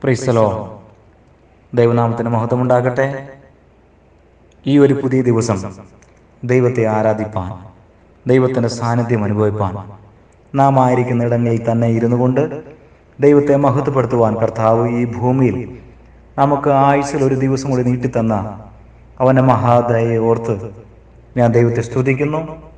പ്രീസലോ ദൈവനാമത്തിന് മഹത്വമുണ്ടാകട്ടെ ഈ ഒരു പുതിയ ദിവസം ദൈവത്തെ ആരാധിപ്പാൻ ദൈവത്തിൻ്റെ സാന്നിധ്യം അനുഭവിപ്പാൻ നാം ആയിരിക്കുന്ന ഇടങ്ങളിൽ തന്നെ ഇരുന്നു കൊണ്ട് ദൈവത്തെ മഹത്വപ്പെടുത്തുവാൻ കർത്താവ് ഈ ഭൂമിയിൽ നമുക്ക് ആയുസ്സിൽ ഒരു ദിവസം കൂടി നീട്ടിത്തന്ന അവൻ്റെ മഹാദയെ ഓർത്ത് ഞാൻ ദൈവത്തെ സ്തുതിക്കുന്നു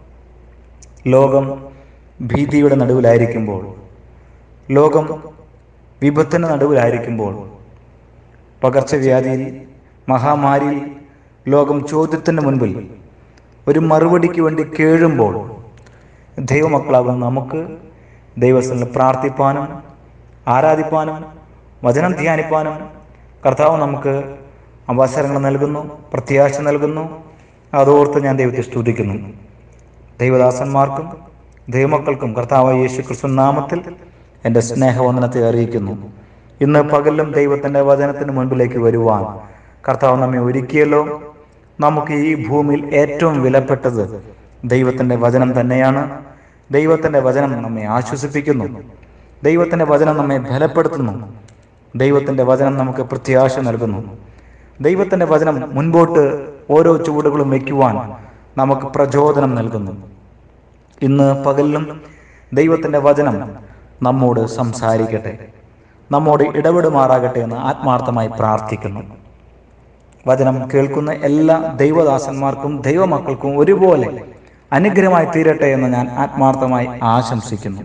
ലോകം ഭീതിയുടെ നടുവിലായിരിക്കുമ്പോൾ ലോകം വിപത്തിന് നടുവിലായിരിക്കുമ്പോൾ പകർച്ചവ്യാധിയിൽ മഹാമാരിയിൽ ലോകം ചോദ്യത്തിന് മുൻപിൽ ഒരു മറുപടിക്ക് വേണ്ടി കേഴുമ്പോൾ ദൈവമക്കളാകുന്ന നമുക്ക് ദൈവസ്ഥലിൽ പ്രാർത്ഥിപ്പാനും ആരാധിപ്പാനും വചനം ധ്യാനിപ്പാനും കർത്താവ് നമുക്ക് അവസരങ്ങൾ നൽകുന്നു പ്രത്യാശ നൽകുന്നു അതോർത്ത് ഞാൻ ദൈവത്തെ സ്തുതിക്കുന്നു ദൈവദാസന്മാർക്കും ദൈവമക്കൾക്കും കർത്താവ് യേശു ക്രിസ്തു നാമത്തിൽ എൻ്റെ സ്നേഹവന്ദനത്തെ അറിയിക്കുന്നു ഇന്ന് പകലും ദൈവത്തിൻ്റെ വചനത്തിന് മുൻപിലേക്ക് വരുവാൻ കർത്താവ് നമ്മെ ഒരുക്കിയല്ലോ നമുക്ക് ഈ ഭൂമിയിൽ ഏറ്റവും വിലപ്പെട്ടത് ദൈവത്തിൻ്റെ വചനം തന്നെയാണ് ദൈവത്തിൻ്റെ വചനം നമ്മെ ആശ്വസിപ്പിക്കുന്നു ദൈവത്തിൻ്റെ വചനം നമ്മെ ബലപ്പെടുത്തുന്നു ദൈവത്തിൻ്റെ വചനം നമുക്ക് പ്രത്യാശ നൽകുന്നു ദൈവത്തിൻ്റെ വചനം മുൻപോട്ട് ഓരോ ചുവടുകളും വയ്ക്കുവാൻ നമുക്ക് പ്രചോദനം നൽകുന്നു ഇന്ന് പകലിലും ദൈവത്തിൻ്റെ വചനം നമ്മോട് സംസാരിക്കട്ടെ നമ്മോട് ഇടപെടുമാറാകട്ടെ എന്ന് ആത്മാർത്ഥമായി പ്രാർത്ഥിക്കുന്നു വചനം കേൾക്കുന്ന എല്ലാ ദൈവദാസന്മാർക്കും ദൈവമക്കൾക്കും ഒരുപോലെ അനുഗ്രഹമായി തീരട്ടെ എന്ന് ഞാൻ ആത്മാർത്ഥമായി ആശംസിക്കുന്നു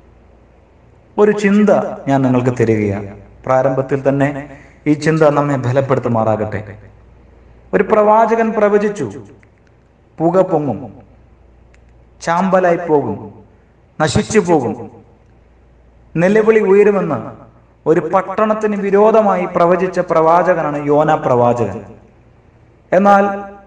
ഒരു ചിന്ത ഞാൻ നിങ്ങൾക്ക് തരികയാണ് പ്രാരംഭത്തിൽ തന്നെ ഈ ചിന്ത നമ്മെ ബലപ്പെടുത്തുമാറാകട്ടെ ഒരു പ്രവാചകൻ പ്രവചിച്ചു പുക പൊങ്ങും ചാമ്പലായി പോകും നശിച്ചു പോകും നിലവിളി ഉയരുമെന്ന് ഒരു പട്ടണത്തിന് വിരോധമായി പ്രവചിച്ച പ്രവാചകനാണ് യോന പ്രവാചകൻ എന്നാൽ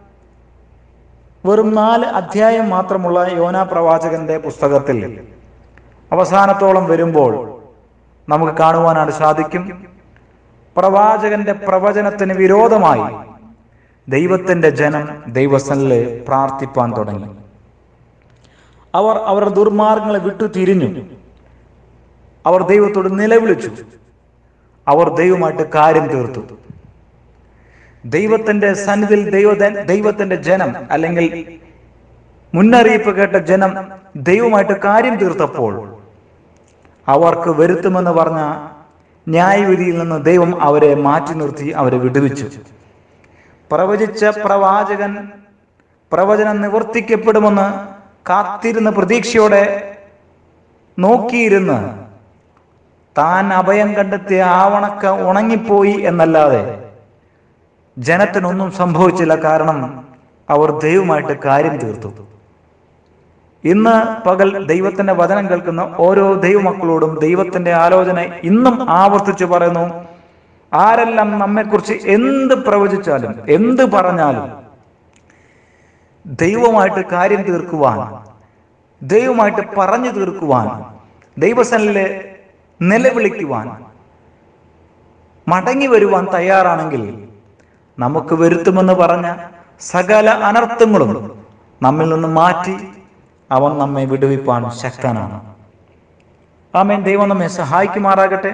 വെറും നാല് അധ്യായം മാത്രമുള്ള യോന പ്രവാചകന്റെ പുസ്തകത്തിൽ അവസാനത്തോളം വരുമ്പോൾ നമുക്ക് കാണുവാനാണ് സാധിക്കും പ്രവാചകന്റെ പ്രവചനത്തിന് വിരോധമായി ദൈവത്തിന്റെ ജനം ദൈവസ്ഥനിൽ പ്രാർത്ഥിപ്പാൻ തുടങ്ങി അവർ അവരുടെ ദുർമാർഗങ്ങളെ വിട്ടു തിരിഞ്ഞു അവർ ദൈവത്തോട് നിലവിളിച്ചു അവർ ദൈവമായിട്ട് കാര്യം തീർത്തു ദൈവത്തിന്റെ സന്നിധിയിൽ ദൈവ ദൈവത്തിന്റെ ജനം അല്ലെങ്കിൽ മുന്നറിയിപ്പ് കേട്ട ജനം ദൈവമായിട്ട് കാര്യം തീർത്തപ്പോൾ അവർക്ക് വരുത്തുമെന്ന് പറഞ്ഞ ന്യായവിധിയിൽ നിന്ന് ദൈവം അവരെ മാറ്റി നിർത്തി അവരെ വിടുവിച്ചു പ്രവചിച്ച പ്രവാചകൻ പ്രവചനം നിവർത്തിക്കപ്പെടുമെന്ന് കാത്തിരുന്ന പ്രതീക്ഷയോടെ നോക്കിയിരുന്ന് താൻ അഭയം കണ്ടെത്തിയ ആവണക്ക ഉണങ്ങിപ്പോയി എന്നല്ലാതെ ജനത്തിനൊന്നും സംഭവിച്ചില്ല കാരണം അവർ ദൈവമായിട്ട് കാര്യം തീർത്തു ഇന്ന് പകൽ ദൈവത്തിന്റെ വചനം കേൾക്കുന്ന ഓരോ ദൈവമക്കളോടും ദൈവത്തിന്റെ ആലോചന ഇന്നും ആവർത്തിച്ചു പറയുന്നു ആരെല്ലാം നമ്മെക്കുറിച്ച് എന്ത് പ്രവചിച്ചാലും എന്ത് പറഞ്ഞാലും ദൈവമായിട്ട് കാര്യം തീർക്കുവാൻ ദൈവമായിട്ട് പറഞ്ഞു തീർക്കുവാൻ ദൈവസനിലെ നിലവിളിക്കുവാൻ മടങ്ങി വരുവാൻ തയ്യാറാണെങ്കിൽ നമുക്ക് വരുത്തുമെന്ന് പറഞ്ഞ സകല അനർത്ഥങ്ങളും നമ്മിൽ നിന്ന് മാറ്റി അവൻ നമ്മെ വിടുവിപ്പാൻ ശക്തനാണ് ആമേൻ ദൈവം നമ്മെ സഹായിക്കുമാറാകട്ടെ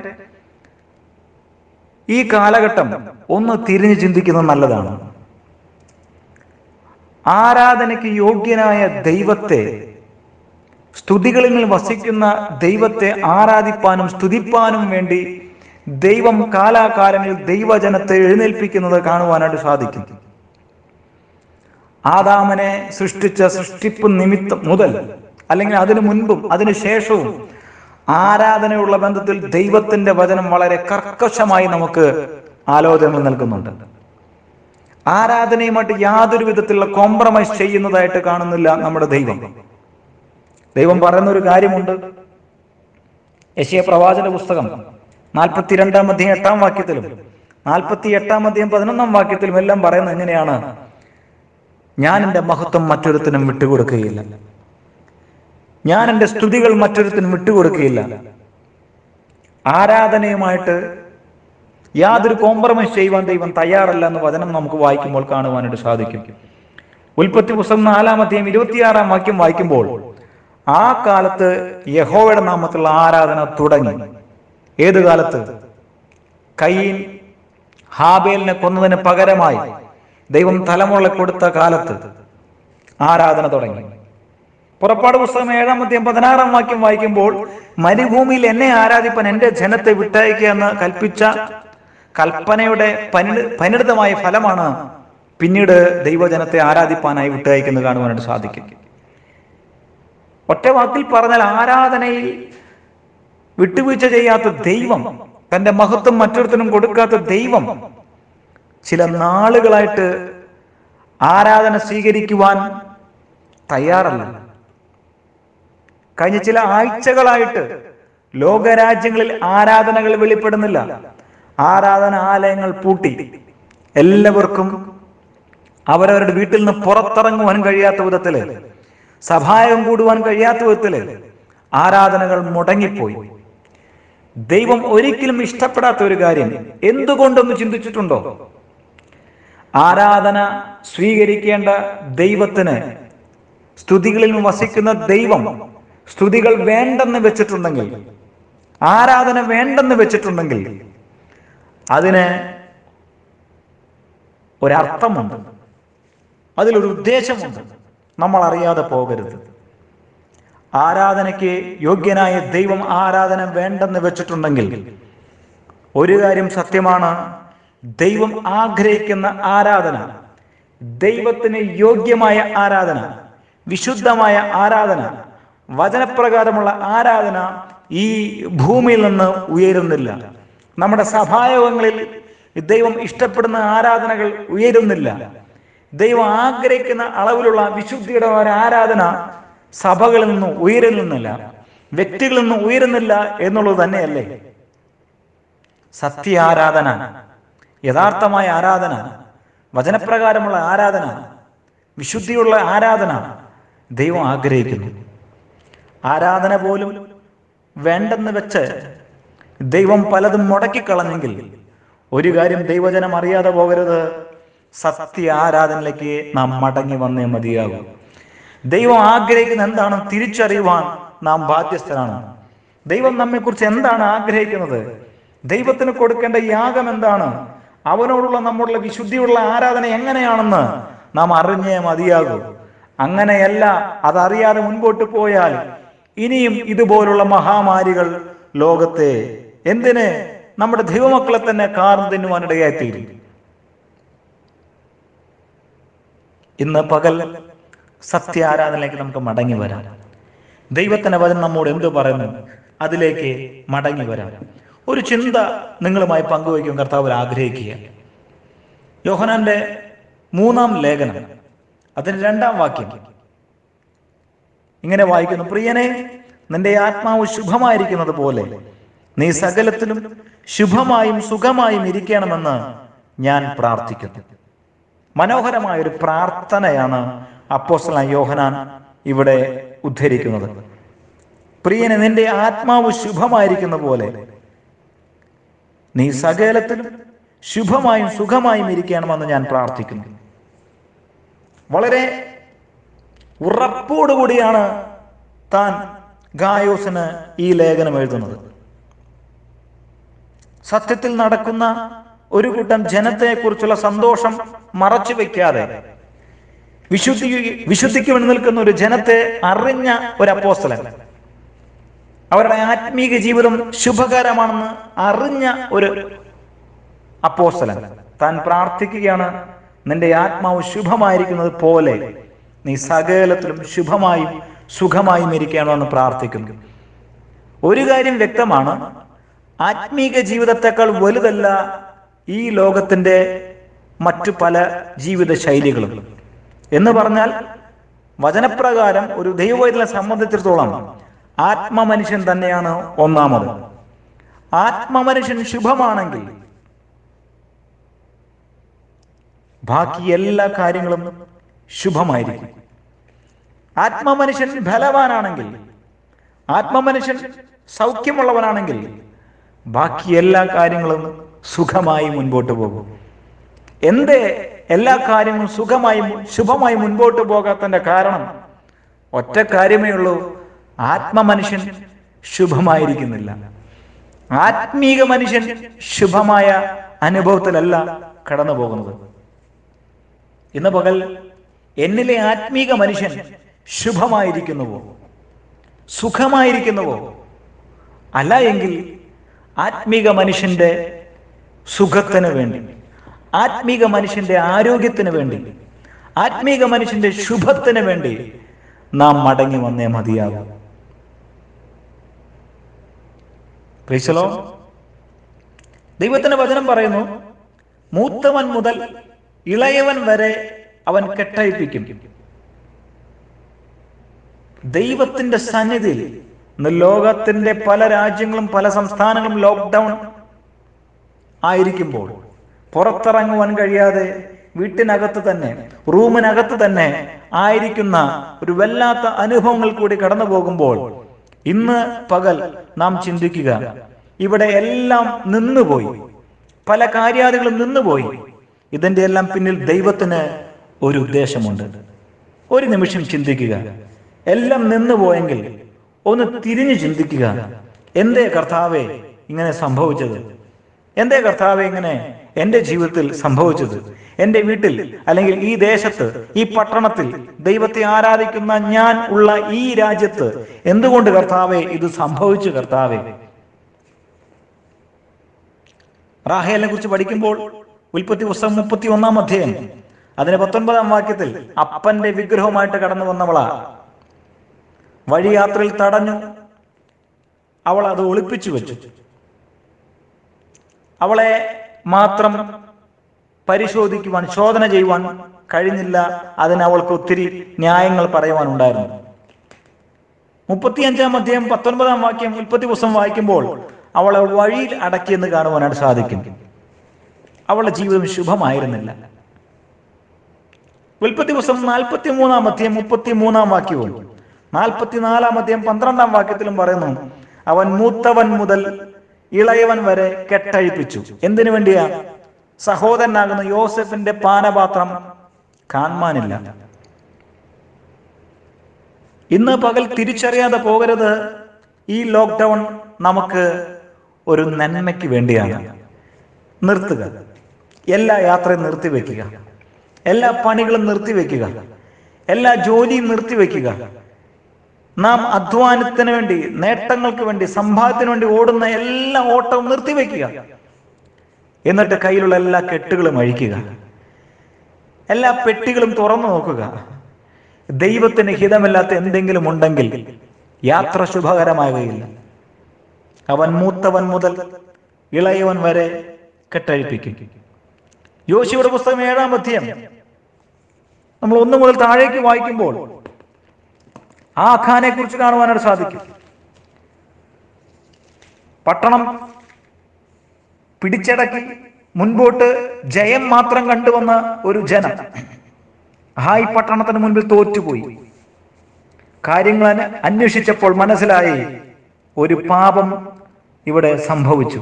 ഈ കാലഘട്ടം ഒന്ന് തിരിഞ്ഞു ചിന്തിക്കുന്നത് നല്ലതാണ് ആരാധനയ്ക്ക് യോഗ്യനായ ദൈവത്തെ സ്തുതികളിൽ വസിക്കുന്ന ദൈവത്തെ ആരാധിപ്പാനും സ്തുതിപ്പാനും വേണ്ടി ദൈവം കാലാകാലങ്ങളിൽ ദൈവജനത്തെ എഴുന്നേൽപ്പിക്കുന്നത് കാണുവാനായിട്ട് സാധിക്കും ആദാമനെ സൃഷ്ടിച്ച സൃഷ്ടിപ്പ് നിമിത്തം മുതൽ അല്ലെങ്കിൽ അതിനു മുൻപും അതിനു ശേഷവും ആരാധനയുള്ള ബന്ധത്തിൽ ദൈവത്തിന്റെ വചനം വളരെ കർക്കശമായി നമുക്ക് ആലോചന നൽകുന്നുണ്ട് ആരാധനയുമായിട്ട് യാതൊരു വിധത്തിലുള്ള കോംപ്രമൈസ് ചെയ്യുന്നതായിട്ട് കാണുന്നില്ല നമ്മുടെ ദൈവം ദൈവം പറയുന്ന ഒരു കാര്യമുണ്ട് യശയ പ്രവാചന പുസ്തകം നാൽപ്പത്തിരണ്ടാം അധ്യായം എട്ടാം വാക്യത്തിലും നാൽപ്പത്തി എട്ടാം അധ്യായം പതിനൊന്നാം വാക്യത്തിലും എല്ലാം പറയുന്നത് എങ്ങനെയാണ് ഞാൻ എൻ്റെ മഹത്വം മറ്റൊരുത്തിനും വിട്ടുകൊടുക്കുകയില്ല ഞാൻ എൻ്റെ സ്തുതികൾ മറ്റൊരുത്തിനും വിട്ടുകൊടുക്കുകയില്ല ആരാധനയുമായിട്ട് യാതൊരു കോംപ്രമൈസ് ചെയ്യുവാൻ ദൈവം തയ്യാറല്ല എന്ന് വചനം നമുക്ക് വായിക്കുമ്പോൾ കാണുവാനായിട്ട് സാധിക്കും ഉൽപ്പത്തി പുസ്തകം നാലാം അധ്യായം ഇരുപത്തിയാറാം വാക്യം വായിക്കുമ്പോൾ ആ കാലത്ത് യഹോവയുടെ നാമത്തിലുള്ള ആരാധന തുടങ്ങി ഏത് കാലത്ത് കയ്യീൻ ഹാബേലിനെ കൊന്നതിന് പകരമായി ദൈവം തലമുറ കൊടുത്ത കാലത്ത് ആരാധന തുടങ്ങി പുറപ്പാട് പുസ്തകം ഏഴാം അധ്യായം പതിനാറാം വാക്യം വായിക്കുമ്പോൾ മരുഭൂമിയിൽ എന്നെ ആരാധിപ്പാൻ എന്റെ ജനത്തെ വിട്ടയക്കുക എന്ന് കൽപ്പിച്ച കൽപ്പനയുടെ പനി പരിണിതമായ ഫലമാണ് പിന്നീട് ദൈവജനത്തെ ആരാധിപ്പാനായി വിട്ടയക്കുന്നത് കാണുവാനായിട്ട് സാധിക്കും ഒറ്റ വാക്കിൽ പറഞ്ഞാൽ ആരാധനയിൽ വിട്ടുവീഴ്ച ചെയ്യാത്ത ദൈവം തന്റെ മഹത്വം മറ്റൊരുത്തനും കൊടുക്കാത്ത ദൈവം ചില നാളുകളായിട്ട് ആരാധന സ്വീകരിക്കുവാൻ തയ്യാറല്ല കഴിഞ്ഞ ചില ആഴ്ചകളായിട്ട് ലോകരാജ്യങ്ങളിൽ ആരാധനകൾ വെളിപ്പെടുന്നില്ല ആരാധന ആലയങ്ങൾ പൂട്ടി എല്ലാവർക്കും അവരവരുടെ വീട്ടിൽ നിന്ന് പുറത്തിറങ്ങുവാൻ കഴിയാത്ത വിധത്തില് സഭായം കൂടുവാൻ കഴിയാത്ത വിധത്തില് ആരാധനകൾ മുടങ്ങിപ്പോയി ദൈവം ഒരിക്കലും ഇഷ്ടപ്പെടാത്ത ഒരു കാര്യം എന്തുകൊണ്ടൊന്ന് ചിന്തിച്ചിട്ടുണ്ടോ ആരാധന സ്വീകരിക്കേണ്ട ദൈവത്തിന് സ്തുതികളിൽ വസിക്കുന്ന ദൈവം സ്തുതികൾ വേണ്ടെന്ന് വെച്ചിട്ടുണ്ടെങ്കിൽ ആരാധന വേണ്ടെന്ന് വെച്ചിട്ടുണ്ടെങ്കിൽ അതിന് ഒരർത്ഥമുണ്ട് അതിലൊരു ഉദ്ദേശമുണ്ട് നമ്മൾ അറിയാതെ പോകരുത് ആരാധനയ്ക്ക് യോഗ്യനായ ദൈവം ആരാധന വേണ്ടെന്ന് വെച്ചിട്ടുണ്ടെങ്കിൽ ഒരു കാര്യം സത്യമാണ് ദൈവം ആഗ്രഹിക്കുന്ന ആരാധന ദൈവത്തിന് യോഗ്യമായ ആരാധന വിശുദ്ധമായ ആരാധന വചനപ്രകാരമുള്ള ആരാധന ഈ ഭൂമിയിൽ നിന്ന് ഉയരുന്നില്ല നമ്മുടെ സഭായോഗങ്ങളിൽ ദൈവം ഇഷ്ടപ്പെടുന്ന ആരാധനകൾ ഉയരുന്നില്ല ദൈവം ആഗ്രഹിക്കുന്ന അളവിലുള്ള വിശുദ്ധിയുടെ ഒരു ആരാധന സഭകളിൽ നിന്ന് ഉയരുന്നില്ല വ്യക്തികളിൽ നിന്ന് ഉയരുന്നില്ല എന്നുള്ളത് തന്നെയല്ലേ സത്യ ആരാധന യഥാർത്ഥമായ ആരാധന വചനപ്രകാരമുള്ള ആരാധന വിശുദ്ധിയുള്ള ആരാധന ദൈവം ആഗ്രഹിക്കുന്നു ആരാധന പോലും വേണ്ടെന്ന് വെച്ച് ദൈവം പലതും മുടക്കിക്കളഞ്ഞെങ്കിൽ ഒരു കാര്യം ദൈവജനം അറിയാതെ പോകരുത് സത്യ ആരാധനയിലേക്ക് നാം മടങ്ങി വന്നേ മതിയാകും ദൈവം ആഗ്രഹിക്കുന്ന എന്താണ് തിരിച്ചറിയുവാൻ നാം ബാധ്യസ്ഥരാണ് ദൈവം നമ്മെക്കുറിച്ച് എന്താണ് ആഗ്രഹിക്കുന്നത് ദൈവത്തിന് കൊടുക്കേണ്ട യാഗം എന്താണ് അവനോടുള്ള നമ്മളുടെ വിശുദ്ധിയുള്ള ആരാധന എങ്ങനെയാണെന്ന് നാം അറിഞ്ഞേ മതിയാകൂ അങ്ങനെയല്ല അതറിയാതെ മുൻപോട്ട് പോയാൽ ഇനിയും ഇതുപോലുള്ള മഹാമാരികൾ ലോകത്തെ എന്തിന് നമ്മുടെ ദൈവമക്കളെ തന്നെ കാർന്നു തിന്നുവാനിടയായിത്തീരും ഇന്ന് പകൽ സത്യ ആരാധനയിലേക്ക് നമുക്ക് മടങ്ങി വരാം ദൈവത്തിന്റെ വചനം നമ്മോട് എന്തു പറയുന്നു അതിലേക്ക് മടങ്ങി വരാം ഒരു ചിന്ത നിങ്ങളുമായി പങ്കുവയ്ക്കും കർത്താവ് ആഗ്രഹിക്കുക യോഹനാന്റെ മൂന്നാം ലേഖനം അതിന്റെ രണ്ടാം വാക്യം ഇങ്ങനെ വായിക്കുന്നു പ്രിയനെ നിന്റെ ആത്മാവ് ശുഭമായിരിക്കുന്നത് പോലെ നീ സകലത്തിലും ശുഭമായും സുഖമായും ഇരിക്കണമെന്ന് ഞാൻ പ്രാർത്ഥിക്കുന്നു മനോഹരമായ ഒരു പ്രാർത്ഥനയാണ് അപ്പോസ്തലൻ യോഹനാൻ ഇവിടെ ഉദ്ധരിക്കുന്നത് പ്രിയനെ നിന്റെ ആത്മാവ് ശുഭമായിരിക്കുന്ന പോലെ നീ സകലത്തിലും ശുഭമായും സുഖമായും ഇരിക്കണമെന്ന് ഞാൻ പ്രാർത്ഥിക്കുന്നു വളരെ ഉറപ്പോടുകൂടിയാണ് താൻ ഗായോസിന് ഈ ലേഖനം എഴുതുന്നത് സത്യത്തിൽ നടക്കുന്ന ഒരു കൂട്ടം ജനത്തെക്കുറിച്ചുള്ള സന്തോഷം മറച്ചു വെക്കാതെ വിശുദ്ധി വിശുദ്ധിക്ക് വേണ്ടി നിൽക്കുന്ന ഒരു ജനത്തെ അറിഞ്ഞ ഒരു അപ്പോസ്തലൻ അവരുടെ ആത്മീക ജീവിതം ശുഭകരമാണെന്ന് അറിഞ്ഞ ഒരു അപ്പോസ്തലൻ താൻ പ്രാർത്ഥിക്കുകയാണ് നിന്റെ ആത്മാവ് ശുഭമായിരിക്കുന്നത് പോലെ നീ സകലത്തിലും ശുഭമായും സുഖമായും ഇരിക്കണമെന്ന് പ്രാർത്ഥിക്കുന്നു ഒരു കാര്യം വ്യക്തമാണ് ആത്മീക ജീവിതത്തെക്കാൾ വലുതല്ല ഈ ലോകത്തിന്റെ മറ്റു പല ജീവിത ശൈലികളും എന്ന് പറഞ്ഞാൽ വചനപ്രകാരം ഒരു ദൈവവൈദ്യനെ സംബന്ധിച്ചിടത്തോളം ആത്മമനുഷ്യൻ തന്നെയാണ് ഒന്നാമത് ആത്മമനുഷ്യൻ ശുഭമാണെങ്കിൽ ബാക്കി എല്ലാ കാര്യങ്ങളും ശുഭമായിരിക്കും ആത്മമനുഷ്യൻ ബലവാനാണെങ്കിൽ ആത്മമനുഷ്യൻ സൗഖ്യമുള്ളവനാണെങ്കിൽ ബാക്കി എല്ലാ കാര്യങ്ങളും സുഖമായി മുൻപോട്ട് പോകും എന്തേ എല്ലാ കാര്യങ്ങളും സുഖമായി ശുഭമായി മുൻപോട്ട് പോകാത്തതിന്റെ കാരണം ഒറ്റ കാര്യമേ ഉള്ളൂ ആത്മമനുഷ്യൻ ശുഭമായിരിക്കുന്നില്ല ആത്മീക മനുഷ്യൻ ശുഭമായ അനുഭവത്തിലല്ല കടന്നു പോകുന്നത് ഇന്ന് പകൽ എന്നിലെ ആത്മീക മനുഷ്യൻ ശുഭമായിരിക്കുന്നുവോ സുഖമായിരിക്കുന്നുവോ അല്ല എങ്കിൽ ആത്മീക മനുഷ്യന്റെ സുഖത്തിന് വേണ്ടി ആത്മീക മനുഷ്യന്റെ ആരോഗ്യത്തിന് വേണ്ടി ആത്മീക മനുഷ്യന്റെ ശുഭത്തിന് വേണ്ടി നാം മടങ്ങി വന്നേ മതിയാകും പ്രീശലോ ദൈവത്തിന്റെ വചനം പറയുന്നു മൂത്തവൻ മുതൽ ഇളയവൻ വരെ അവൻ കെട്ടഴിപ്പിക്കും ദൈവത്തിന്റെ സന്നിധിയിൽ ഇന്ന് ലോകത്തിന്റെ പല രാജ്യങ്ങളും പല സംസ്ഥാനങ്ങളും ലോക്ക്ഡൗൺ ആയിരിക്കുമ്പോൾ പുറത്തിറങ്ങുവാൻ കഴിയാതെ വീട്ടിനകത്ത് തന്നെ റൂമിനകത്ത് തന്നെ ആയിരിക്കുന്ന ഒരു വല്ലാത്ത അനുഭവങ്ങൾ കൂടി കടന്നു പോകുമ്പോൾ ഇന്ന് പകൽ നാം ചിന്തിക്കുക ഇവിടെ എല്ലാം നിന്നുപോയി പല കാര്യാദികളും നിന്നുപോയി ഇതിന്റെ എല്ലാം പിന്നിൽ ദൈവത്തിന് ഒരു ഉദ്ദേശമുണ്ട് ഒരു നിമിഷം ചിന്തിക്കുക എല്ലാം നിന്നുപോയെങ്കിൽ ഒന്ന് തിരിഞ്ഞു ചിന്തിക്കുക എന്തേ കർത്താവെ ഇങ്ങനെ സംഭവിച്ചത് എന്തേ കർത്താവെ ഇങ്ങനെ എന്റെ ജീവിതത്തിൽ സംഭവിച്ചത് എന്റെ വീട്ടിൽ അല്ലെങ്കിൽ ഈ ദേശത്ത് ഈ പട്ടണത്തിൽ ദൈവത്തെ ആരാധിക്കുന്ന ഞാൻ ഉള്ള ഈ രാജ്യത്ത് എന്തുകൊണ്ട് കർത്താവെ ഇത് സംഭവിച്ചു കർത്താവെ റാഹേലിനെ കുറിച്ച് പഠിക്കുമ്പോൾ ഉൽപ്പത്തി പുസ്തകം മുപ്പത്തി ഒന്നാം അധ്യായം അതിന് പത്തൊൻപതാം വാക്യത്തിൽ അപ്പന്റെ വിഗ്രഹവുമായിട്ട് കടന്നു വന്നവളാ വഴിയാത്രയിൽ തടഞ്ഞു അവൾ അത് ഒളിപ്പിച്ചു വെച്ചു അവളെ മാത്രം പരിശോധിക്കുവാൻ ശോധന ചെയ്യുവാൻ കഴിഞ്ഞില്ല അതിന് അവൾക്ക് ഒത്തിരി ന്യായങ്ങൾ പറയുവാനുണ്ടായിരുന്നു മുപ്പത്തിയഞ്ചാം അധ്യായം പത്തൊൻപതാം വാക്യം ഉൽപ്പത്തി പുസ്തകം വായിക്കുമ്പോൾ അവളെ വഴിയിൽ അടക്കിയെന്ന് കാണുവാനായിട്ട് സാധിക്കും അവളുടെ ജീവിതം ശുഭമായിരുന്നില്ല ഉൽപ്പത്തി പുസ്തകം നാൽപ്പത്തി മൂന്നാം അധ്യായം മുപ്പത്തി മൂന്നാം വാക്യവും നാൽപ്പത്തിനാലാം അധ്യായം പന്ത്രണ്ടാം വാക്യത്തിലും പറയുന്നു അവൻ മൂത്തവൻ മുതൽ ഇളയവൻ വരെ കെട്ടഴിപ്പിച്ചു എന്തിനു വേണ്ടിയാ സഹോദരനാകുന്ന യോസഫിന്റെ പാനപാത്രം കാണാനില്ല ഇന്ന് പകൽ തിരിച്ചറിയാതെ പോകരുത് ഈ ലോക്ക്ഡൗൺ നമുക്ക് ഒരു നന്മയ്ക്ക് വേണ്ടിയാണ് നിർത്തുക എല്ലാ യാത്രയും നിർത്തിവെക്കുക എല്ലാ പണികളും നിർത്തിവെക്കുക എല്ലാ ജോലിയും നിർത്തിവെക്കുക നാം അധ്വാനത്തിന് വേണ്ടി നേട്ടങ്ങൾക്ക് വേണ്ടി സമ്പാദത്തിന് വേണ്ടി ഓടുന്ന എല്ലാ ഓട്ടവും നിർത്തിവെക്കുക എന്നിട്ട് കയ്യിലുള്ള എല്ലാ കെട്ടുകളും അഴിക്കുക എല്ലാ പെട്ടികളും തുറന്നു നോക്കുക ദൈവത്തിന് ഹിതമില്ലാത്ത എന്തെങ്കിലും ഉണ്ടെങ്കിൽ യാത്ര ശുഭകരമാവുകയില്ല അവൻ മൂത്തവൻ മുതൽ ഇളയവൻ വരെ കെട്ടഴിപ്പിക്കും യോശിയുടെ പുസ്തകം ഏഴാം അധ്യയം നമ്മൾ ഒന്ന് മുതൽ താഴേക്ക് വായിക്കുമ്പോൾ ആ ഖാനെ കുറിച്ച് കാണുവാനായിട്ട് സാധിക്കും പട്ടണം പിടിച്ചടക്കി മുൻപോട്ട് ജയം മാത്രം കണ്ടുവന്ന ഒരു ജനം ഹായ് പട്ടണത്തിന് മുൻപിൽ തോറ്റുപോയി കാര്യങ്ങൾ അന- അന്വേഷിച്ചപ്പോൾ മനസ്സിലായി ഒരു പാപം ഇവിടെ സംഭവിച്ചു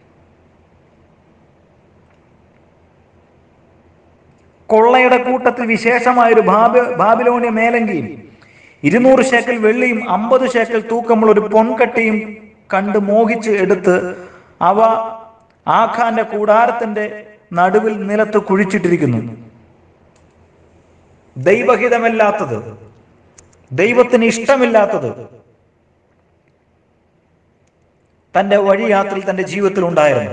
കൊള്ളയുടെ കൂട്ടത്തിൽ വിശേഷമായ ഒരു ബാബ- ബാബിലോണിയ മേലങ്കിയും ഇരുന്നൂറ് ശേക്കൽ വെള്ളിയും അമ്പത് ശേക്കൽ തൂക്കമുള്ള ഒരു പൊൻകട്ടിയും കണ്ട് മോഹിച്ച് എടുത്ത് അവ ആഖാന്റെ കൂടാരത്തിന്റെ നടുവിൽ നിലത്ത് കുഴിച്ചിട്ടിരിക്കുന്നു ദൈവഹിതമല്ലാത്തത് ദൈവത്തിന് ഇഷ്ടമില്ലാത്തത് തന്റെ വഴിയാത്രയിൽ തന്റെ ജീവിതത്തിൽ ഉണ്ടായിരുന്നു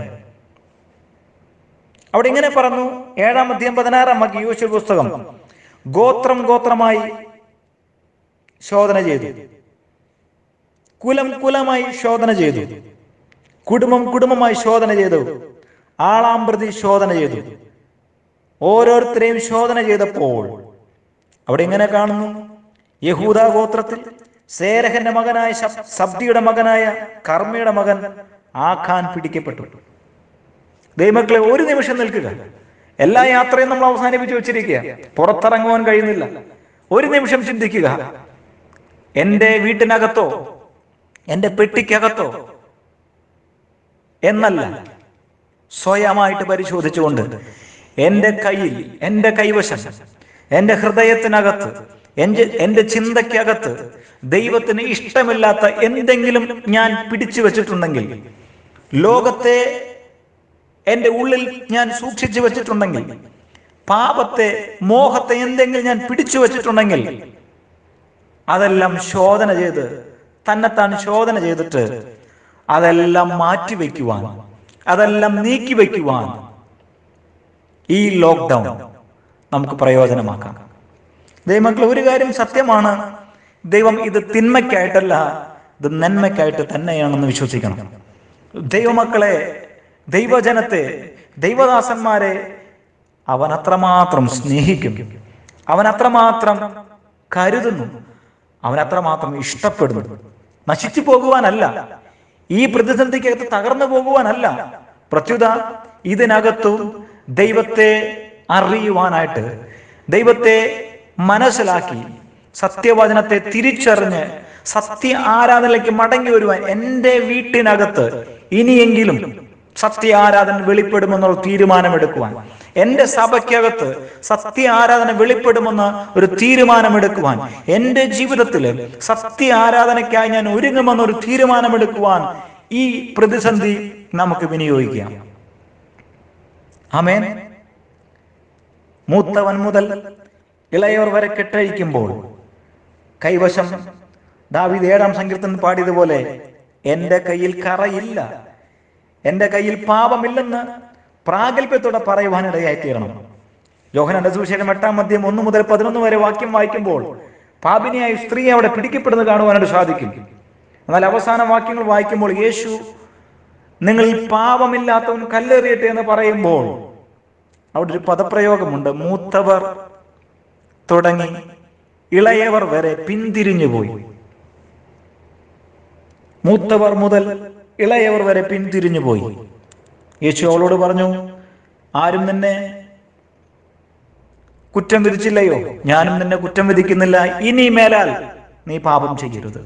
അവിടെ ഇങ്ങനെ പറഞ്ഞു ഏഴാം അധ്യായം പതിനാറാം വാക്യം യോശുവ പുസ്തകം ഗോത്രം ഗോത്രമായി ശോധന ചെയ്തു കുലം കുലമായി ശോധന ചെയ്തു കുടുംബം കുടുംബമായി ശോധന ചെയ്തു ആളാം പ്രതി ശോധന ചെയ്തു ഓരോരുത്തരെയും ശോധന ചെയ്തപ്പോൾ അവിടെ ഇങ്ങനെ കാണുന്നു യഹൂദ ഗോത്രത്തിൽ സേരഹന്റെ മകനായ ശബ്- സബ്ദിയുടെ മകനായ കർമ്മയുടെ മകൻ ആഖാൻ പിടിക്കപ്പെട്ടു ദൈവമക്കളെ ഒരു നിമിഷം നിൽക്കുക എല്ലാ യാത്രയും നമ്മൾ അവസാനിപ്പിച്ച് വെച്ചിരിക്കുക പുറത്തിറങ്ങുവാൻ കഴിയുന്നില്ല ഒരു നിമിഷം ചിന്തിക്കുക എന്റെ വീട്ടിനകത്തോ എന്റെ പെട്ടിക്കകത്തോ എന്നല്ല സ്വയമായിട്ട് പരിശോധിച്ചുകൊണ്ട് എന്റെ കയ്യിൽ എന്റെ കൈവശം എന്റെ ഹൃദയത്തിനകത്ത് എന്റെ എന്റെ ചിന്തയ്ക്കകത്ത് ദൈവത്തിന് ഇഷ്ടമില്ലാത്ത എന്തെങ്കിലും ഞാൻ പിടിച്ചു വെച്ചിട്ടുണ്ടെങ്കിൽ ലോകത്തെ എൻ്റെ ഉള്ളിൽ ഞാൻ സൂക്ഷിച്ചു വെച്ചിട്ടുണ്ടെങ്കിൽ പാപത്തെ മോഹത്തെ എന്തെങ്കിലും ഞാൻ പിടിച്ചു വെച്ചിട്ടുണ്ടെങ്കിൽ അതെല്ലാം ശോധന ചെയ്ത് തന്നെത്താൻ ശോധന ചെയ്തിട്ട് അതെല്ലാം മാറ്റിവെക്കുവാൻ അതെല്ലാം നീക്കി വയ്ക്കുവാൻ ഈ ലോക്ക്ഡൗൺ നമുക്ക് പ്രയോജനമാക്കാം ദൈവമക്കൾ ഒരു കാര്യം സത്യമാണ് ദൈവം ഇത് തിന്മയ്ക്കായിട്ടല്ല ഇത് നന്മയ്ക്കായിട്ട് തന്നെയാണെന്ന് വിശ്വസിക്കണം ദൈവമക്കളെ ദൈവജനത്തെ ദൈവദാസന്മാരെ അവൻ അത്രമാത്രം സ്നേഹിക്കും അവൻ അത്രമാത്രം കരുതുന്നു അവൻ അത്രമാത്രം ഇഷ്ടപ്പെടുന്നു നശിച്ചു പോകുവാനല്ല ഈ പ്രതിസന്ധിക്കകത്ത് തകർന്നു പോകുവാനല്ല പ്രത്യുത ഇതിനകത്തും ദൈവത്തെ അറിയുവാനായിട്ട് ദൈവത്തെ മനസ്സിലാക്കി സത്യവചനത്തെ തിരിച്ചറിഞ്ഞ് സത്യ ആരാധനയിലേക്ക് മടങ്ങി വരുവാൻ എൻ്റെ വീട്ടിനകത്ത് ഇനിയെങ്കിലും സത്യ ആരാധന വെളിപ്പെടുമെന്നുള്ള തീരുമാനമെടുക്കുവാൻ എൻ്റെ സഭയ്ക്കകത്ത് സത്യ ആരാധന വെളിപ്പെടുമെന്ന് ഒരു തീരുമാനമെടുക്കുവാൻ എൻ്റെ ജീവിതത്തിൽ സത്യ ആരാധനയ്ക്കായി ഞാൻ ഒരുങ്ങുമെന്നൊരു തീരുമാനമെടുക്കുവാൻ ഈ പ്രതിസന്ധി നമുക്ക് വിനിയോഗിക്കാം ആമേൻ മൂത്തവൻ മുതൽ ഇളയവർ വരെ കെട്ടഴിക്കുമ്പോൾ കൈവശം ദാവീദ് ഏഴാം സങ്കീർത്തനം പാടിയതുപോലെ എൻ്റെ കയ്യിൽ കറയില്ല എൻ്റെ കയ്യിൽ പാപമില്ലെന്ന് പ്രാഗൽഭ്യത്തോടെ പറയുവാനിടയായി തീരണം യോഹനന്റെ സുവിശേഷം എട്ടാം മധ്യം ഒന്ന് മുതൽ പതിനൊന്ന് വരെ വാക്യം വായിക്കുമ്പോൾ പാപിനിയായ സ്ത്രീ അവിടെ പിടിക്കപ്പെടുന്നത് കാണുവാനായിട്ട് സാധിക്കും എന്നാൽ അവസാന വാക്യങ്ങൾ വായിക്കുമ്പോൾ യേശു നിങ്ങളിൽ പാപമില്ലാത്തവൻ കല്ലെറിയട്ടെ എന്ന് പറയുമ്പോൾ അവിടെ ഒരു പദപ്രയോഗമുണ്ട് മൂത്തവർ തുടങ്ങി ഇളയവർ വരെ പിന്തിരിഞ്ഞു പോയി മൂത്തവർ മുതൽ ഇളയവർ വരെ പിന്തിരിഞ്ഞു പോയി യേശു അവളോട് പറഞ്ഞു ആരും നിന്നെ കുറ്റം വിധിച്ചില്ലയോ ഞാനും നിന്നെ കുറ്റം വിധിക്കുന്നില്ല ഇനി മേലാൽ നീ പാപം ചെയ്യരുത്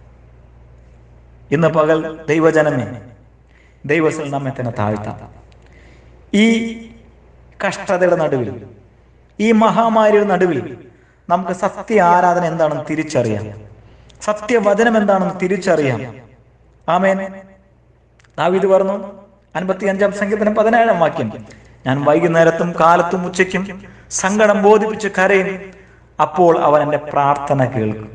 ഇന്ന് പകൽ ദൈവജനമേ ദൈവത്തിൽ നമ്മെ തന്നെ താഴ്ത്താം ഈ കഷ്ടതയുടെ നടുവിൽ ഈ മഹാമാരിയുടെ നടുവിൽ നമുക്ക് സത്യ ആരാധന എന്താണെന്ന് തിരിച്ചറിയാം സത്യവചനം എന്താണെന്ന് തിരിച്ചറിയാം ആമേൻ ദാവീദ് പറഞ്ഞു അൻപത്തി അഞ്ചാം സംഗീതത്തിന് പതിനേഴാം വാക്യം ഞാൻ വൈകുന്നേരത്തും കാലത്തും ഉച്ചയ്ക്കും സങ്കടം ബോധിപ്പിച്ച് കരയും അപ്പോൾ അവൻ എൻ്റെ പ്രാർത്ഥന കേൾക്കും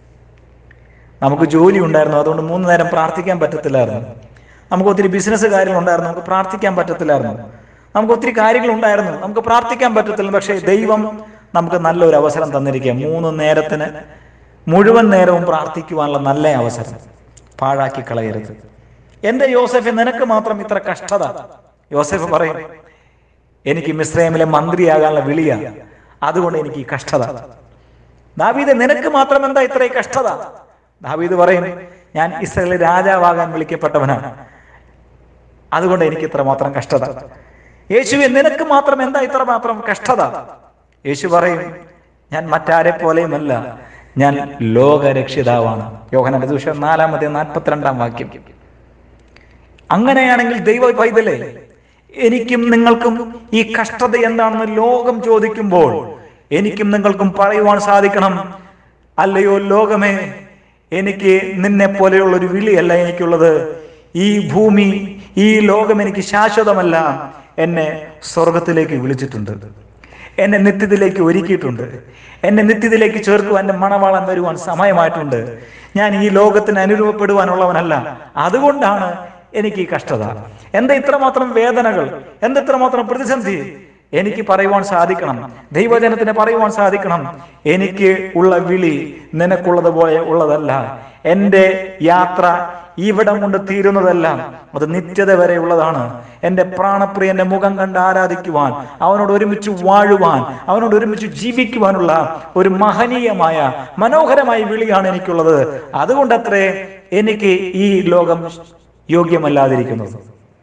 നമുക്ക് ജോലി ഉണ്ടായിരുന്നു അതുകൊണ്ട് മൂന്ന് നേരം പ്രാർത്ഥിക്കാൻ പറ്റത്തില്ലായിരുന്നു നമുക്ക് ഒത്തിരി ബിസിനസ് കാര്യങ്ങൾ ഉണ്ടായിരുന്നു നമുക്ക് പ്രാർത്ഥിക്കാൻ പറ്റത്തില്ലായിരുന്നു നമുക്ക് ഒത്തിരി കാര്യങ്ങൾ ഉണ്ടായിരുന്നു നമുക്ക് പ്രാർത്ഥിക്കാൻ പറ്റത്തില്ല പക്ഷേ ദൈവം നമുക്ക് നല്ലൊരു അവസരം തന്നിരിക്കുക മൂന്ന് നേരത്തിന് മുഴുവൻ നേരവും പ്രാർത്ഥിക്കുവാനുള്ള നല്ല അവസരം പാഴാക്കി കളയരുത് എന്റെ യോസഫ് നിനക്ക് മാത്രം ഇത്ര കഷ്ടത യോസഫ് പറയും എനിക്ക് മിശ്രമിലെ മന്ത്രിയാകാനുള്ള വിളിയാ അതുകൊണ്ട് എനിക്ക് ഈ കഷ്ടത ദാവീദ് നിനക്ക് മാത്രം എന്താ ഇത്ര ഈ കഷ്ടത ദാവീദ് പറയും ഞാൻ ഇസ്രയേലിൽ രാജാവാകാൻ വിളിക്കപ്പെട്ടവനാണ് അതുകൊണ്ട് എനിക്ക് ഇത്ര മാത്രം കഷ്ടത യേശുവെ നിനക്ക് മാത്രം എന്താ ഇത്ര മാത്രം കഷ്ടത യേശു പറയും ഞാൻ മറ്റാരെ പോലെയുമല്ല ഞാൻ ലോകരക്ഷിതാവാണ് യോഹനന്റെ ദൂഷം നാലാമത്തെ നാൽപ്പത്തിരണ്ടാം വാക്യം അങ്ങനെയാണെങ്കിൽ ദൈവ പൈതലേ എനിക്കും നിങ്ങൾക്കും ഈ കഷ്ടത എന്താണെന്ന് ലോകം ചോദിക്കുമ്പോൾ എനിക്കും നിങ്ങൾക്കും പറയുവാൻ സാധിക്കണം അല്ലയോ ലോകമേ എനിക്ക് നിന്നെ പോലെയുള്ള ഒരു വിളിയല്ല എനിക്കുള്ളത് ഈ ഭൂമി ഈ ലോകം എനിക്ക് ശാശ്വതമല്ല എന്നെ സ്വർഗത്തിലേക്ക് വിളിച്ചിട്ടുണ്ട് എന്നെ നിത്യത്തിലേക്ക് ഒരുക്കിയിട്ടുണ്ട് എന്നെ നിത്യത്തിലേക്ക് ചേർക്കുവാൻ എന്റെ മണവാളൻ വരുവാൻ സമയമായിട്ടുണ്ട് ഞാൻ ഈ ലോകത്തിന് അനുരൂപപ്പെടുവാനുള്ളവനല്ല അതുകൊണ്ടാണ് എനിക്ക് ഈ കഷ്ടത എന്താ ഇത്രമാത്രം വേദനകൾ എന്താ ഇത്രമാത്രം പ്രതിസന്ധി എനിക്ക് പറയുവാൻ സാധിക്കണം ദൈവജനത്തിന് പറയുവാൻ സാധിക്കണം എനിക്ക് ഉള്ള വിളി നിനക്കുള്ളതുപോലെ ഉള്ളതല്ല എൻ്റെ യാത്ര ഇവിടം കൊണ്ട് തീരുന്നതല്ല അത് നിത്യത വരെ ഉള്ളതാണ് എൻ്റെ പ്രാണപ്രിയന്റെ മുഖം കണ്ട് ആരാധിക്കുവാൻ അവനോട് ഒരുമിച്ച് വാഴുവാൻ അവനോട് ഒരുമിച്ച് ജീവിക്കുവാനുള്ള ഒരു മഹനീയമായ മനോഹരമായ വിളിയാണ് എനിക്കുള്ളത് അതുകൊണ്ടത്രേ എനിക്ക് ഈ ലോകം യോഗ്യമല്ലാതിരിക്കുന്നത്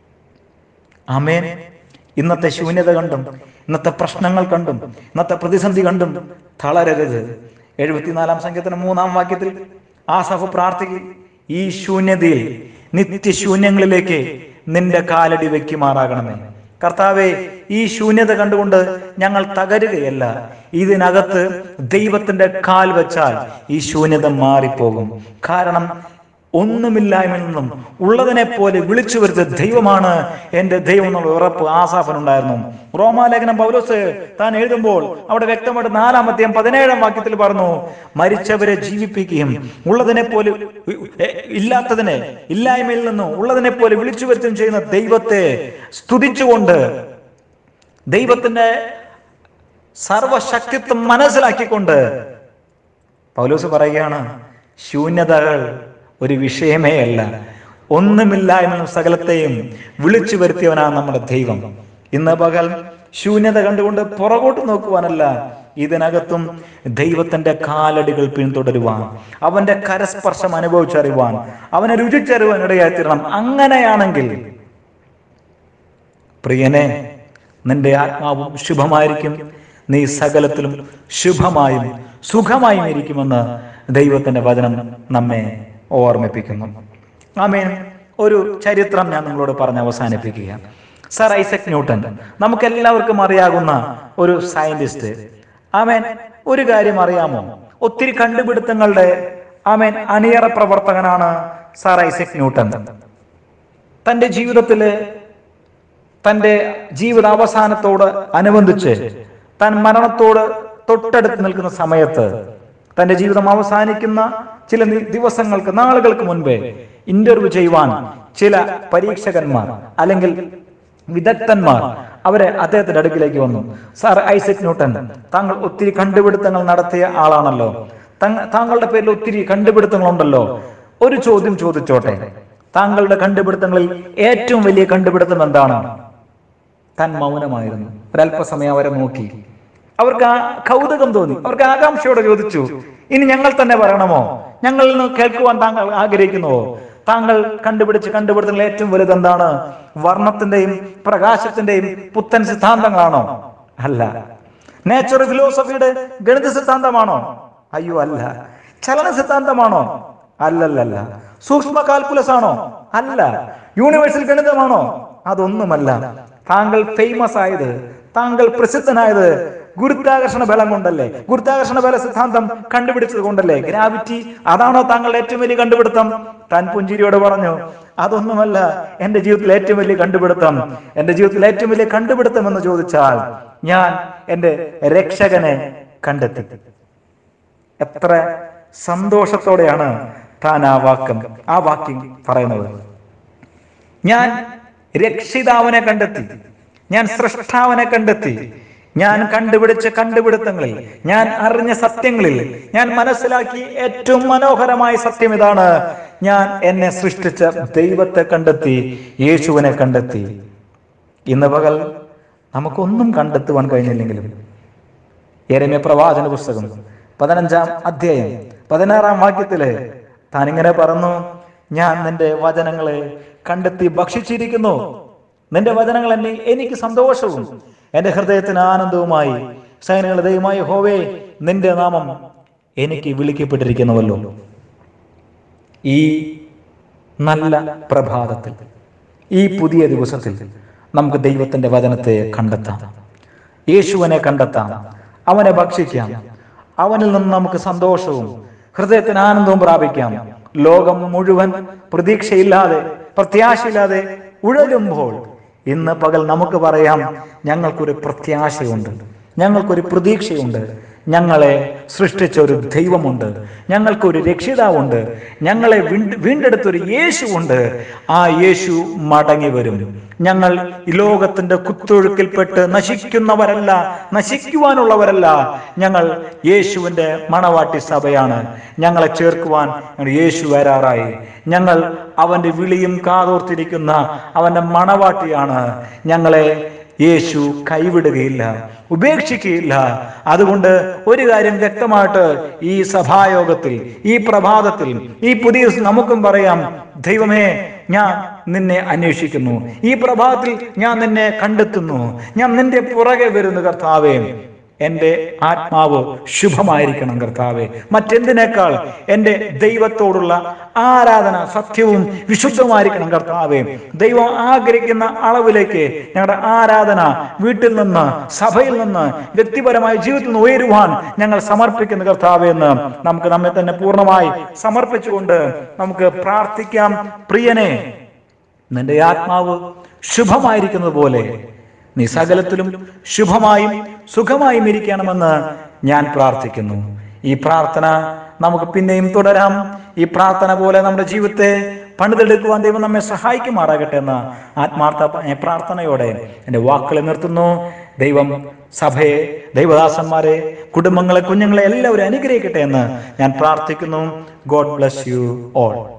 ആമേൻ ഇന്നത്തെ ശൂന്യത കണ്ടും ഇന്നത്തെ പ്രശ്നങ്ങൾ കണ്ടും ഇന്നത്തെ പ്രതിസന്ധി കണ്ടും തളരരുത് എഴുപത്തിനാലാം സംഖ്യത്തിന് മൂന്നാം വാക്യത്തിൽ ആസഫ് പ്രാർത്ഥിക്കും ഈ ശൂന്യതയിൽ നിത്യശൂന്യങ്ങളിലേക്ക് നിന്റെ കാലടി വെക്കുമാറാകണമേ കർത്താവെ ഈ ശൂന്യത കണ്ടുകൊണ്ട് ഞങ്ങൾ തകരുകയല്ല ഇതിനകത്ത് ദൈവത്തിന്റെ കാൽ വെച്ചാൽ ഈ ശൂന്യത മാറിപ്പോകും കാരണം ഒന്നുമില്ലായ്മയിൽ നിന്നും ഉള്ളതിനെ പോലെ വിളിച്ചു വരുത്തിയ ദൈവമാണ് എന്റെ ദൈവം എന്നുള്ള ഉറപ്പ് ആസാഫനുണ്ടായിരുന്നു റോമാലേഖനം പൗലോസ് താൻ എഴുതുമ്പോൾ അവിടെ വ്യക്തമായിട്ട് നാലാമത്തെയും പതിനേഴാം വാക്യത്തിൽ പറഞ്ഞു മരിച്ചവരെ ജീവിപ്പിക്കുകയും ഉള്ളതിനെ പോലെ എ- ഇല്ലാത്തതിനെ ഇല്ലായ്മയിൽ നിന്നും ഉള്ളതിനെ പോലെ വിളിച്ചു വരുത്തുകയും ചെയ്യുന്ന ദൈവത്തെ സ്തുതിച്ചുകൊണ്ട് ദൈവത്തിന്റെ സർവശക്തിത്വം മനസ്സിലാക്കിക്കൊണ്ട് പൗലോസ് പറയുകയാണ് ശൂന്യതകൾ ഒരു വിഷയമേ അല്ല ഒന്നുമില്ലായ്മ സകലത്തെയും വിളിച്ചു വരുത്തിയവനാണ് നമ്മുടെ ദൈവം ഇന്ന് പകൽ ശൂന്യത കണ്ടുകൊണ്ട് പുറകോട്ട് നോക്കുവാനല്ല ഇതിനകത്തും ദൈവത്തിന്റെ കാലടികൾ പിന്തുടരുവാൻ അവന്റെ കരസ്പർശം അനുഭവിച്ചറിയുവാൻ അവനെ രുചിച്ചറിയുവാൻ ഇടയായിത്തീരണം അങ്ങനെയാണെങ്കിൽ പ്രിയനെ നിന്റെ ആത്മാവും ശുഭമായിരിക്കും നീ സകലത്തിലും ശുഭമായും സുഖമായും ഇരിക്കുമെന്ന് ദൈവത്തിന്റെ വചനം നമ്മെ ഓർമ്മിപ്പിക്കുന്നു ആമേൻ ഒരു ചരിത്രം ഞാൻ നിങ്ങളോട് പറഞ്ഞ് അവസാനിപ്പിക്കുക സർ ഐസക് ന്യൂട്ടൻ നമുക്ക് എല്ലാവർക്കും അറിയാവുന്ന ഒരു സയന്റിസ്റ്റ് ആമേൻ ഒരു കാര്യം അറിയാമോ ഒത്തിരി കണ്ടുപിടുത്തങ്ങളുടെ ആമേൻ അണിയറ പ്രവർത്തകനാണ് സർ ഐസക് ന്യൂട്ടൻ തന്റെ ജീവിതത്തില് തന്റെ ജീവിതാവസാനത്തോട് അനുബന്ധിച്ച് താൻ മരണത്തോട് തൊട്ടടുത്ത് നിൽക്കുന്ന സമയത്ത് തന്റെ ജീവിതം അവസാനിക്കുന്ന ചില നി- ദിവസങ്ങൾക്ക് നാളുകൾക്ക് മുൻപേ ഇന്റർവ്യൂ ചെയ്യുവാൻ ചില പരീക്ഷകന്മാർ അല്ലെങ്കിൽ വിദഗ്ധന്മാർ അവരെ അദ്ദേഹത്തിന്റെ അടുക്കിലേക്ക് വന്നു സാർ ഐസക് ന്യൂട്ടൻ താങ്കൾ ഒത്തിരി കണ്ടുപിടുത്തങ്ങൾ നടത്തിയ ആളാണല്ലോ തങ്ങ- താങ്കളുടെ പേരിൽ ഒത്തിരി കണ്ടുപിടുത്തങ്ങളുണ്ടല്ലോ ഒരു ചോദ്യം ചോദിച്ചോട്ടെ താങ്കളുടെ കണ്ടുപിടുത്തങ്ങളിൽ ഏറ്റവും വലിയ കണ്ടുപിടുത്തം എന്താണ് താൻ മൗനമായിരുന്നു ഒരല്പസമയം അവരെ നോക്കി അവർക്ക് ആ കൗതുകം തോന്നി അവർക്ക് ആകാംക്ഷയോടെ ചോദിച്ചു ഇനി ഞങ്ങൾ തന്നെ പറയണമോ ഞങ്ങളിൽ നിന്ന് കേൾക്കുവാൻ താങ്കൾ ആഗ്രഹിക്കുന്നുവോ താങ്കൾ കണ്ടുപിടിച്ച് കണ്ടുപിടുത്തങ്ങൾ ഏറ്റവും വലുത് എന്താണ് വർണ്ണത്തിന്റെയും പ്രകാശത്തിന്റെയും പുത്തൻ സിദ്ധാന്തങ്ങളാണോ അല്ല നേച്ചർ ഫിലോസഫിയുടെ ഗണിത സിദ്ധാന്തമാണോ അയ്യോ അല്ല ചലന സിദ്ധാന്തമാണോ അല്ലല്ലല്ല സൂക്ഷ്മ കാൽക്കുലസ് ആണോ അല്ല യൂണിവേഴ്സൽ ഗണിതമാണോ അതൊന്നുമല്ല താങ്കൾ ഫേമസ് ആയത് താങ്കൾ പ്രസിദ്ധനായത് ഗുരുത്വാകർഷണ ബലം കൊണ്ടല്ലേ ഗുരുത്വാകർഷണ ബല സിദ്ധാന്തം കണ്ടുപിടിച്ചത് കൊണ്ടല്ലേ ഗ്രാവിറ്റി അതാണോ താങ്കളുടെ ഏറ്റവും വലിയ കണ്ടുപിടുത്തം താൻ പുഞ്ചിരിയോട് പറഞ്ഞു അതൊന്നുമല്ല എന്റെ ജീവിതത്തിൽ ഏറ്റവും വലിയ കണ്ടുപിടുത്തം എന്റെ ജീവിതത്തിൽ ഏറ്റവും വലിയ കണ്ടുപിടുത്തം എന്ന് ചോദിച്ചാൽ ഞാൻ എന്റെ രക്ഷകനെ കണ്ടെത്തി എത്ര സന്തോഷത്തോടെയാണ് താൻ ആ വാക്യം ആ വാക്യം പറയുന്നത് ഞാൻ രക്ഷിതാവിനെ കണ്ടെത്തി ഞാൻ സൃഷ്ടാവിനെ കണ്ടെത്തി ഞാൻ കണ്ടുപിടിച്ച കണ്ടുപിടുത്തങ്ങളിൽ ഞാൻ അറിഞ്ഞ സത്യങ്ങളിൽ ഞാൻ മനസ്സിലാക്കി ഏറ്റവും മനോഹരമായ സത്യം ഇതാണ് ഞാൻ എന്നെ സൃഷ്ടിച്ച ദൈവത്തെ കണ്ടെത്തി യേശുവിനെ കണ്ടെത്തി ഇന്ന് പകൽ നമുക്കൊന്നും കണ്ടെത്തുവാൻ കഴിഞ്ഞില്ലെങ്കിലും യെരമ്യ പ്രവാചന പുസ്തകം പതിനഞ്ചാം അധ്യായം പതിനാറാം വാക്യത്തില് താൻ ഇങ്ങനെ പറഞ്ഞു ഞാൻ നിന്റെ വചനങ്ങളെ കണ്ടെത്തി ഭക്ഷിച്ചിരിക്കുന്നു നിന്റെ വചനങ്ങൾ എന്നെ എനിക്ക് സന്തോഷവും എന്റെ ഹൃദയത്തിന് ആനന്ദവുമായി സൈനികളുടെ ദൈവമായ ഹോവേ നിന്റെ നാമം എനിക്ക് വിളിക്കപ്പെട്ടിരിക്കുന്നുവല്ലോ ഈ നല്ല പ്രഭാതത്തിൽ ഈ പുതിയ ദിവസത്തിൽ നമുക്ക് ദൈവത്തിന്റെ വചനത്തെ കണ്ടെത്താം യേശുവിനെ കണ്ടെത്താം അവനെ ഭക്ഷിക്കാം അവനിൽ നിന്ന് നമുക്ക് സന്തോഷവും ഹൃദയത്തിന് ആനന്ദവും പ്രാപിക്കാം ലോകം മുഴുവൻ പ്രതീക്ഷയില്ലാതെ പ്രത്യാശയില്ലാതെ ഉഴലുമ്പോൾ ഇന്ന് പകൽ നമുക്ക് പറയാം ഞങ്ങൾക്കൊരു പ്രത്യാശയുണ്ട് ഞങ്ങൾക്കൊരു പ്രതീക്ഷയുണ്ട് ഞങ്ങളെ സൃഷ്ടിച്ച ഒരു ദൈവമുണ്ട് ഞങ്ങൾക്കൊരു രക്ഷിതാവുണ്ട് ഞങ്ങളെ വീണ്ട- വീണ്ടെടുത്തൊരു യേശുവുണ്ട് ആ യേശു മടങ്ങി വരും ഞങ്ങൾ ഈ ലോകത്തിന്റെ കുത്തൊഴുക്കിൽപ്പെട്ട് നശിക്കുന്നവരല്ല നശിക്കുവാനുള്ളവരല്ല ഞങ്ങൾ യേശുവിന്റെ മണവാട്ടി സഭയാണ് ഞങ്ങളെ ചേർക്കുവാൻ ഞങ്ങൾ യേശു വരാറായി ഞങ്ങൾ അവന്റെ വിളിയും കാതോർത്തിരിക്കുന്ന അവന്റെ മണവാട്ടിയാണ് ഞങ്ങളെ യേശു കൈവിടുകയില്ല ഉപേക്ഷിക്കുകയില്ല അതുകൊണ്ട് ഒരു കാര്യം വ്യക്തമായിട്ട് ഈ സഭായോഗത്തിൽ ഈ പ്രഭാതത്തിൽ ഈ പുതിയ ദിവസം നമുക്കും പറയാം ദൈവമേ ഞാൻ നിന്നെ അന്വേഷിക്കുന്നു ഈ പ്രഭാതത്തിൽ ഞാൻ നിന്നെ കണ്ടെത്തുന്നു ഞാൻ നിന്റെ പുറകെ വരുന്നു കർത്താവേ എൻ്റെ ആത്മാവ് ശുഭമായിരിക്കണം കർത്താവെ മറ്റെന്തിനേക്കാൾ എൻ്റെ ദൈവത്തോടുള്ള ആരാധന സത്യവും വിശുദ്ധമായിരിക്കണം കർത്താവെ ദൈവം ആഗ്രഹിക്കുന്ന അളവിലേക്ക് ഞങ്ങളുടെ ആരാധന വീട്ടിൽ നിന്ന് സഭയിൽ നിന്ന് വ്യക്തിപരമായ ജീവിതത്തിൽ നിന്ന് ഉയരുവാൻ ഞങ്ങൾ സമർപ്പിക്കുന്ന കർത്താവെ എന്ന് നമുക്ക് നമ്മെ തന്നെ പൂർണ്ണമായി സമർപ്പിച്ചുകൊണ്ട് നമുക്ക് പ്രാർത്ഥിക്കാം പ്രിയനെ നിന്റെ ആത്മാവ് ശുഭമായിരിക്കുന്നത് പോലെ നീ സകലത്തിലും ശുഭമായും സുഖമായും ഇരിക്കണമെന്ന് ഞാൻ പ്രാർത്ഥിക്കുന്നു ഈ പ്രാർത്ഥന നമുക്ക് പിന്നെയും തുടരാം ഈ പ്രാർത്ഥന പോലെ നമ്മുടെ ജീവിതത്തെ പണിതെടുക്കുവാൻ ദൈവം നമ്മെ സഹായിക്കുമാറാകട്ടെ എന്ന ആത്മാർത്ഥ പ്രാർത്ഥനയോടെ എൻ്റെ വാക്കുകളെ നിർത്തുന്നു ദൈവം സഭയെ ദൈവദാസന്മാരെ കുടുംബങ്ങളെ കുഞ്ഞുങ്ങളെ എല്ലാവരും അനുഗ്രഹിക്കട്ടെ എന്ന് ഞാൻ പ്രാർത്ഥിക്കുന്നു ഗോഡ് ബ്ലസ് യു ഓൾ